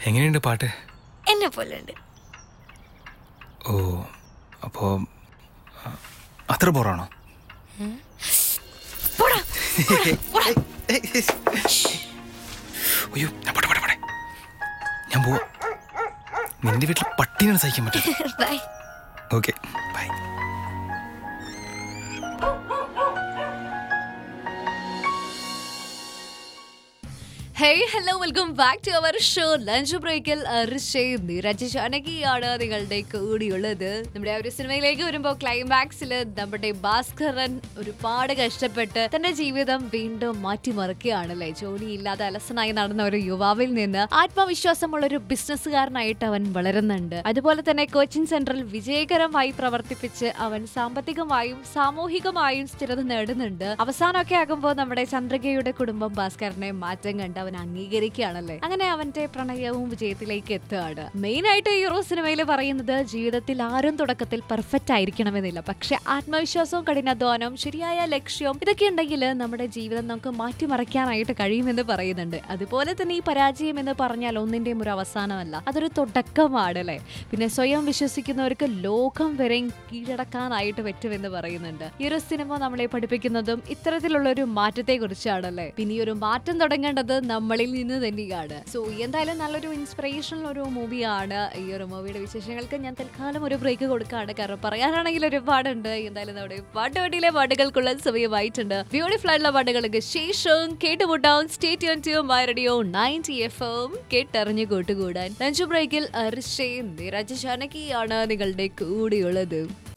എങ്ങനെയുണ്ട് പാട്ട് എന്നെ പോലെ ഉണ്ട് ഓ അപ്പോൾ അത്ര ബോറാണോ പോടാ അയ്യോ ഞാൻ പോട്ടെ പോട്ടെ പോട്ടെ ഞാൻ പോവാ നിന്റെ വീട്ടിൽ പട്ടിനാണ് സഹിക്കാൻ പറ്റും bye okay bye hey hello welcome back to our show lunch ബ്രേക്കിൽ നിരജ് ജാനകിയാണ് നിങ്ങളുടെ കൂടിയുള്ളത് നമ്മുടെ ആ ഒരു സിനിമയിലേക്ക് വരുമ്പോൾ ക്ലൈമാക്സിൽ നമ്മുടെ ഭാസ്കരൻ ഒരുപാട് കഷ്ടപ്പെട്ട് തന്റെ ജീവിതം വീണ്ടും മാറ്റിമറിക്കുകയാണല്ലേ ജോലിയില്ലാതെ അലസനായി നടന്ന ഒരു യുവാവിൽ നിന്ന് ആത്മവിശ്വാസമുള്ള ഒരു ബിസിനസ്സുകാരനായിട്ട് അവൻ വളരുന്നുണ്ട് അതുപോലെ തന്നെ കോച്ചിങ് സെന്ററിൽ വിജയകരമായി പ്രവർത്തിപ്പിച്ച് അവൻ സാമ്പത്തികമായും സാമൂഹികമായും സ്ഥിരത നേടുന്നുണ്ട് അവസാനമൊക്കെ ആകുമ്പോൾ നമ്മുടെ ചന്ദ്രികയുടെ കുടുംബം ഭാസ്കരനെ മാറ്റം കണ്ട് അവൻ അംഗീകരിക്കുകയാണല്ലേ അങ്ങനെ അവന്റെ പ്രണയവും വിജയത്തിലേക്ക് എത്തുകയാണ് മെയിൻ ആയിട്ട് ഹീറോ സിനിമയിൽ പറയുന്നത് ജീവിതത്തിൽ ആരും തുടക്കത്തിൽ പെർഫെക്റ്റ് ആയിരിക്കണമെന്നില്ല പക്ഷെ ആത്മവിശ്വാസവും കഠിനാധ്വാനവും ശരിയായ ലക്ഷ്യവും ഇതൊക്കെ ഉണ്ടെങ്കിൽ നമ്മുടെ ജീവിതം നമുക്ക് മാറ്റിമറിക്കാനായിട്ട് കഴിയുമെന്ന് പറയുന്നുണ്ട് അതുപോലെ തന്നെ ഈ പരാജയം എന്ന് പറഞ്ഞാൽ ഒന്നിന്റെയും ഒരു അവസാനമല്ല അതൊരു തുടക്കമാണ് അല്ലേ പിന്നെ സ്വയം വിശ്വസിക്കുന്നവർക്ക് ലോകം വരെ കീഴടക്കാനായിട്ട് പറ്റുമെന്ന് പറയുന്നുണ്ട് ഈ ഒരു സിനിമ നമ്മളെ പഠിപ്പിക്കുന്നതും ഇത്തരത്തിലുള്ള ഒരു മാറ്റത്തെ കുറിച്ചാണല്ലേ പിന്നെ ഈ ഒരു മാറ്റം തുടങ്ങേണ്ടത് നമ്മളിൽ നിന്ന് തന്നെയാണ് സോ എന്തായാലും നല്ലൊരു ഇൻസ്പിറേഷണൽ ഒരു മൂവിയാണ് ഈ ഒരു മൂവിയുടെ വിശേഷങ്ങൾക്ക് ഞാൻ തൽക്കാലം ഒരു ബ്രേക്ക് കൊടുക്കുകയാണ് കാരണം പറയാനാണെങ്കിൽ ഒരുപാടുണ്ട് എന്തായാലും നമ്മുടെ പാട്ടുപട്ടിയിലെ പാട്ടുകൾക്കുള്ള സമയമായിട്ടുണ്ട് ബ്യൂട്ടിഫുൾ ആയിട്ടുള്ള പാട്ടുകൾക്ക് ശേഷം കേട്ടുമുട്ടാവും stay tuned to my radio ninety F M കേട്ടറിഞ്ഞു കൂട്ടുകൂടാൻ ലഞ്ച് ബ്രേക്കിൽ അർഷയും നിരജ് ജാനകിയാണ് നിങ്ങളുടെ കൂടെയുള്ളത്